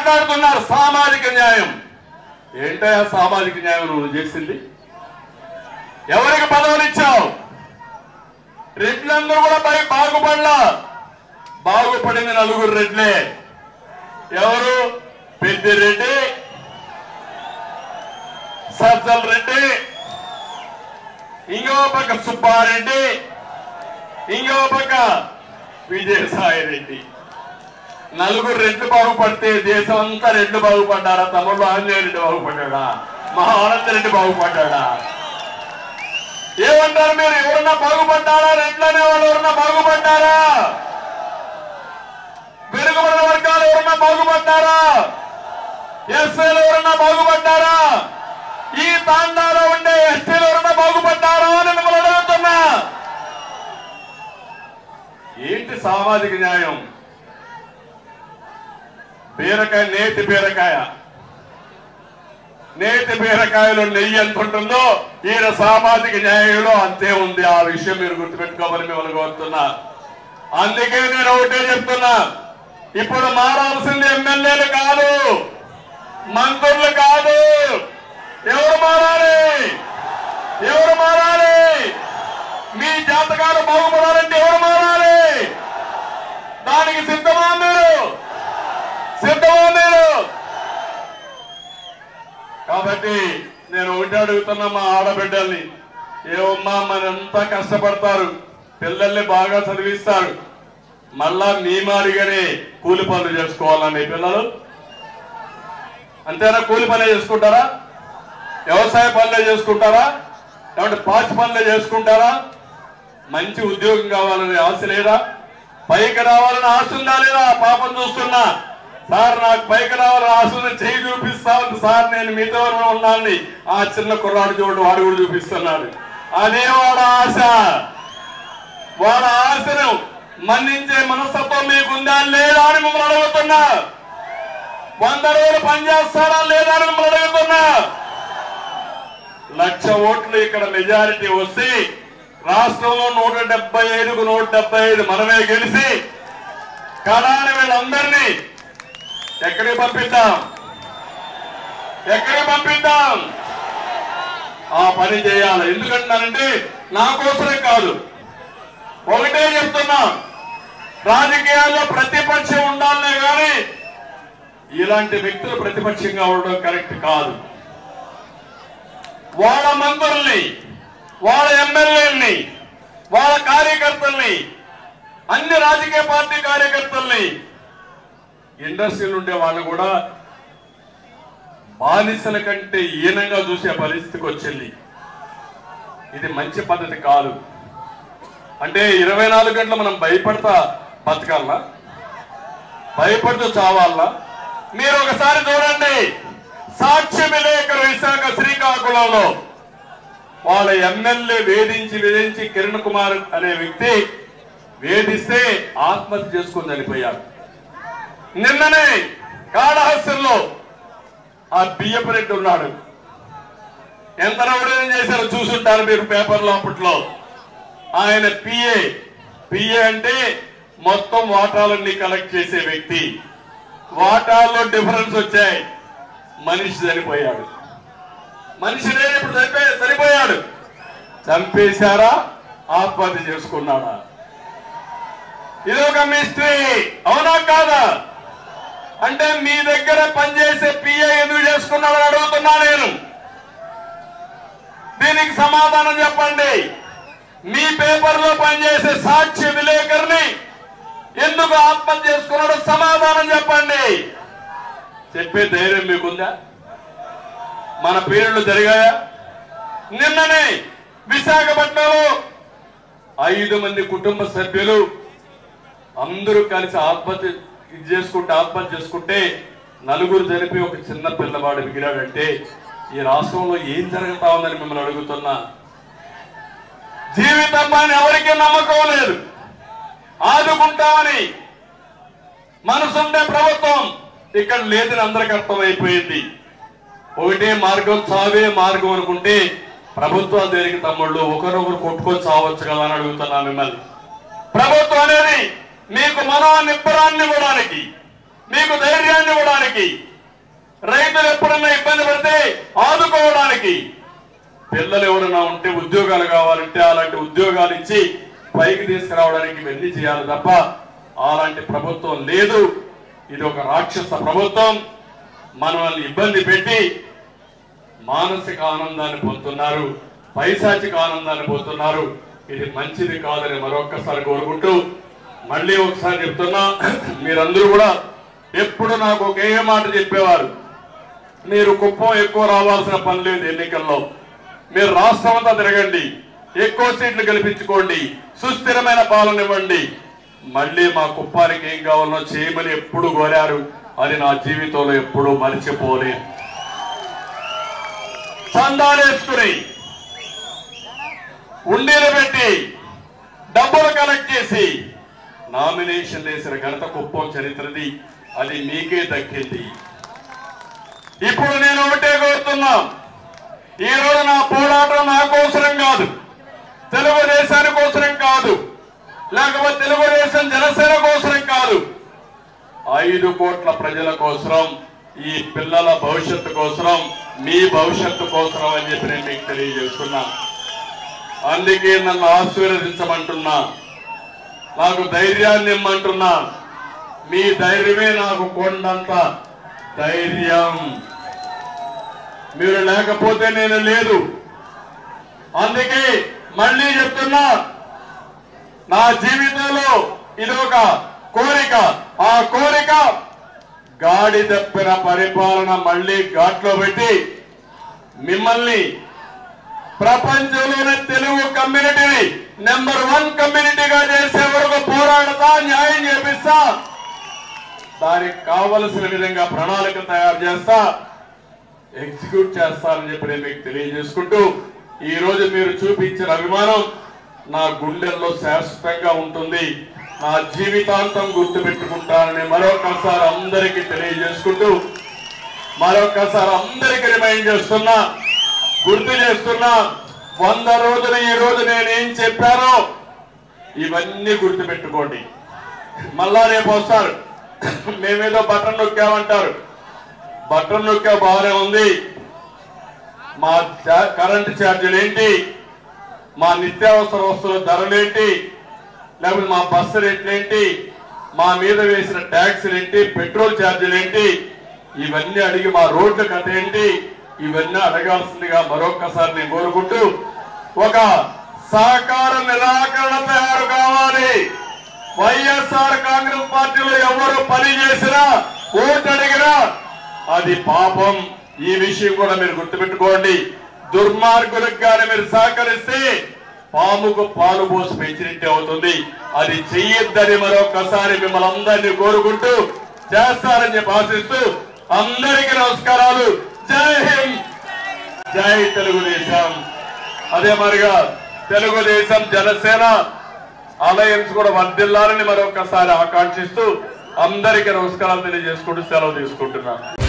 మాట్లాడుతున్నారు సామాజిక న్యాయం ఏంటయ్యా సామాజిక న్యాయం నువ్వు చేసింది ఎవరికి పదవులు ఇచ్చావు రెడ్లందరూ కూడా పై బాగుపడలా బాగుపడింది నలుగురు రెడ్లే ఎవరు పెద్దిరెడ్డి సజ్జల రెడ్డి ఇంకో పక్క సుబ్బారెడ్డి ఇంకో పక్క విజయసాయి రెడ్డి నలుగురు రెడ్లు బాగుపడితే దేశం అంతా రెడ్లు బాగుపడ్డారా తమ్ముళ్ళు ఆంజనేయ రెడ్డి బాగుపడ్డా మహా ఆనంద రెడ్డి బాగుపడ్డా ఏమంటారు మీరు ఎవరన్నా బాగుపడ్డారా రెడ్లు అనే వాళ్ళు ఎవరన్నా బాగుపడ్డారా వెనుకబడిన వర్గాలు ఎవరన్నా బాగుపడ్డారా ఎస్ఏలు ఎవరన్నా బాగుపడ్డారా ఈ తాండాలో ఉండే ఎస్టీలు ఎవరన్నా బాగుపడ్డారా అని మిమ్మల్ని అడుగుతున్నా ఏంటి సామాజిక న్యాయం బీరకాయ నేతి బీరకాయ నేతి బీరకాయలో నెయ్యి ఎంత ఉంటుందో ఈయన సామాజిక న్యాయంలో అంతే ఉంది ఆ విషయం మీరు గుర్తుపెట్టుకోమని మిమ్మల్ని కోరుతున్నా అందుకే నేను ఒకటే చెప్తున్నా ఇప్పుడు మారాల్సింది ఎమ్మెల్యేలు కాదు మంత్రులు కాదు ఎవరు మారాలి ఎవరు మారాలి మీ జాతకాలు బాగుపడాలంటే ఎవరు మారాలి దానికి సిద్ధమా మీరు సిద్ధమా మీరు కాబట్టి నేను ఒకటి అడుగుతున్నా మా ఆడబిడ్డల్ని ఏమమ్మా మనంతా కష్టపడతారు పిల్లల్ని బాగా చదివిస్తారు మళ్ళా మీ మాదిరిగానే కూలి పనులు చేసుకోవాలండి పిల్లలు అంతేనా కూలి పనులే చేసుకుంటారా వ్యవసాయ పనులే చేసుకుంటారా లేకుంటే పాచి పనులే చేసుకుంటారా మంచి ఉద్యోగం కావాలనే ఆశ లేదా పైకి రావాలని ఆశ ఉందా లేదా పాపం చూస్తున్నా సార్ నాకు పైకి రావాలని ఆశ ఉంది చేయి చూపిస్తా ఉంది సార్ నేను మీతో ఉన్నాను ఆ చిన్న కుర్రాడు చూడు వాడు కూడా చూపిస్తున్నాడు అదే వాడు ఆశ వాడు ఆశను మన్నించే మనస్తత్వం మీకుందా లేదా అని మిమ్మల్ని అడుగుతున్నా వంద రోజులు పనిచేస్తారా లేదా అని మిమ్మల్ని అడుగుతున్నా లక్ష ఓట్లు ఇక్కడ మెజారిటీ వస్తే రాష్ట్రంలో నూట డెబ్బై ఐదుకు నూట డెబ్బై ఐదు మనమే గెలిచి కడాని వీళ్ళందరినీ ఎక్కడికి పంపిద్దాం ఎక్కడికి పంపిద్దాం ఆ పని చేయాలి ఎందుకంటానంటే నా కోసమే కాదు ఒకటే చెప్తున్నా రాజకీయాల్లో ప్రతిపక్షం ఉండాలనే కానీ ఇలాంటి వ్యక్తులు ప్రతిపక్షంగా ఉండడం కరెక్ట్ కాదు వాళ్ళ మంత్రుల్ని వాళ్ళ ఎమ్మెల్యేల్ని వాళ్ళ కార్యకర్తల్ని అన్ని రాజకీయ పార్టీ కార్యకర్తల్ని ఇండస్ట్రీలు ఉండే వాళ్ళు కూడా బానిసల కంటే హీనంగా చూసే పరిస్థితికి వచ్చింది ఇది మంచి పద్ధతి కాదు అంటే ఇరవై నాలుగు గంటలు మనం భయపడతా బతకాలనా భయపడుతూ చావాలనా మీరు ఒకసారి చూడండి సాక్ష్య విలేకరు విశాఖ శ్రీకాకుళంలో వాళ్ళ ఎమ్మెల్యే వేధించి వేధించి కిరణ్ కుమార్ అనే వ్యక్తి వేధిస్తే ఆత్మహత్య చేసుకుని చనిపోయారు నిన్ననే కాళహస్తిలో ఆ బియ్యపు రెడ్డి ఉన్నాడు ఎంత రౌడీని చేశారో చూసుంటారు మీరు పేపర్లో అప్పట్లో ఆయన పిఏ పిఏ అంటే మొత్తం వాటాలన్నీ కలెక్ట్ చేసే వ్యక్తి వాటాల్లో డిఫరెన్స్ వచ్చాయి మనిషి చనిపోయాడు మనిషి లేని ఇప్పుడు చనిపోయి చనిపోయాడు చంపేశారా ఆత్మహత్య చేసుకున్నాడా ఇది ఒక మిస్టరీ అవునా కాదా అంటే మీ దగ్గర పనిచేసే పిఏ ఎందుకు చేసుకున్నాడని అడుగుతున్నా నేను దీనికి సమాధానం చెప్పండి మీ పేపర్ లో పనిచేసే సాక్ష్య విలేకరిని ఎందుకు ఆత్మహత్య చేసుకున్నాడో సమాధానం చెప్పండి చెప్పే ధైర్యం మీకుందా మన పేర్లు జరిగాయా నిన్ననే విశాఖపట్నంలో ఐదు మంది కుటుంబ సభ్యులు అందరూ కలిసి ఆత్మహత్య ఇది చేసుకుంటే ఆత్మహత్య చేసుకుంటే నలుగురు జరిపి ఒక చిన్న పిల్లవాడు మిగిలాడంటే ఈ రాష్ట్రంలో ఏం జరుగుతా ఉందని మిమ్మల్ని అడుగుతున్నా జీవితం పైన ఎవరికీ నమ్మకం లేదు ఆదుకుంటామని మనసుండే ప్రభుత్వం ఇక్కడ లేదని అందరికి అర్థమైపోయింది ఒకటే మార్గం చావే మార్గం అనుకుంటే ప్రభుత్వాలు దేనికి తమ్ముళ్ళు ఒకరొకరు కొట్టుకొని చావచ్చు కదా అని అడుగుతున్నా మిమ్మల్ని ప్రభుత్వం అనేది మీకు మనో నిబ్బరాన్ని ఇవ్వడానికి మీకు ధైర్యాన్ని ఇవ్వడానికి రైతులు ఎప్పుడన్నా ఇబ్బంది పడితే ఆదుకోవడానికి పిల్లలు ఎవరైనా ఉంటే ఉద్యోగాలు కావాలంటే అలాంటి ఉద్యోగాలు ఇచ్చి పైకి తీసుకురావడానికి ఇవన్నీ చేయాలి తప్ప అలాంటి ప్రభుత్వం లేదు ఇది ఒక రాక్షస ప్రభుత్వం మనల్ని ఇబ్బంది పెట్టి మానసిక ఆనందాన్ని పొందుతున్నారు పైశాచిక ఆనందాన్ని పొందుతున్నారు ఇది మంచిది కాదని మరొక్కసారి కోరుకుంటూ మళ్ళీ ఒకసారి చెప్తున్నా మీరందరూ కూడా ఎప్పుడు నాకు ఒకే మాట చెప్పేవారు మీరు కుప్పం ఎక్కువ రావాల్సిన పని లేదు ఎన్నికల్లో మీరు రాష్ట్రం అంతా తిరగండి ఎక్కువ సీట్లు గెలిపించుకోండి సుస్థిరమైన పాలన ఇవ్వండి మళ్ళీ మా కుప్పానికి ఏం కావాలనో చేయమని ఎప్పుడు కోరారు అది నా జీవితంలో ఎప్పుడూ మర్చిపోలేదు చందాలేసుకుని ఉండీలు పెట్టి డబ్బులు కలెక్ట్ చేసి నామినేషన్ వేసిన ఘనత కుప్పం చరిత్రది అది మీకే దక్కింది ఇప్పుడు నేను ఒకటే కోరుతున్నా ఈ రోజు నా పోరాటం నా కోసరం కాదు తెలుగుదేశాని కోసరం కాదు లేకపోతే తెలుగుదేశం జనసేన కోసరం కాదు ఐదు కోట్ల ప్రజల కోసరం ఈ పిల్లల భవిష్యత్తు కోసరం మీ భవిష్యత్తు కోసరం అని చెప్పి నేను మీకు తెలియజేస్తున్నా అందుకే నన్ను ఆశీర్వదించమంటున్నా నాకు ధైర్యాన్ని ఇమ్మంటున్నా మీ ధైర్యమే నాకు కొండంత ధైర్యం మీరు లేకపోతే నేను లేదు అందుకే మళ్ళీ చెప్తున్నా నా జీవితంలో ఇది ఒక కోరిక ఆ కోరిక గాడి తప్పిన పరిపాలన మళ్ళీ ఘాట్లో పెట్టి మిమ్మల్ని ప్రపంచంలోనే తెలుగు కమ్యూనిటీని నెంబర్ వన్ కమ్యూనిటీగా చేసే వరకు పోరాడతా న్యాయం చేపిస్తా దానికి కావలసిన విధంగా ప్రణాళిక తయారు చేస్తా ఎగ్జిక్యూట్ చేస్తారని చెప్పి నేను మీకు తెలియజేసుకుంటూ ఈ రోజు మీరు చూపించిన అభిమానం నా గుండెల్లో శాశ్వతంగా ఉంటుంది నా జీవితాంతం గుర్తుపెట్టుకుంటానని మరొకసారి అందరికీ తెలియజేసుకుంటూ మరొకసారి అందరికీ రిమైండ్ చేస్తున్నా గుర్తు చేస్తున్నా వంద రోజులు ఈ రోజు నేనేం చెప్పానో ఇవన్నీ గుర్తుపెట్టుకోండి మళ్ళా రేపు వస్తారు మేమేదో బటన్ నొక్కామంటారు బటన్ నొక్కా బాగానే ఉంది మా చా- కరెంటు ఛార్జీలు ఏంటి మా నిత్యావసర వస్తువుల ధరలేంటి లేకపోతే మా బస్సు రేట్లు ఏంటి మా మీద వేసిన ట్యాక్సులు ఏంటి పెట్రోల్ ఛార్జీలు ఏంటి ఇవన్నీ అడిగి మా రోడ్ల కథ ఏంటి ఇవన్నీ అడగాల్సిందిగా మరొక్కసారి నేను కోరుకుంటూ ఒక సహకార నిరాకరణ తయారు కావాలి వైఎస్ఆర్ కాంగ్రెస్ పార్టీలో ఎవరు పని చేసినా ఓటు అడిగినా అది పాపం ఈ విషయం కూడా మీరు గుర్తుపెట్టుకోండి దుర్మార్గులకు కానీ మీరు సహకరిస్తే పాముకు పాలు పోసి పెంచినట్టే అవుతుంది అది చెయ్యొద్దని మరొకసారి మిమ్మల్ని అందరినీ కోరుకుంటూ చేస్తారని చెప్పి ఆశిస్తూ అందరికీ నమస్కారాలు జై హింద్ జై తెలుగుదేశం అదే మరిగా తెలుగుదేశం జనసేన అలయన్స్ కూడా వర్ధిల్లాలని మరొకసారి ఆకాంక్షిస్తూ అందరికీ నమస్కారాలు తెలియజేసుకుంటూ సెలవు తీసుకుంటున్నాను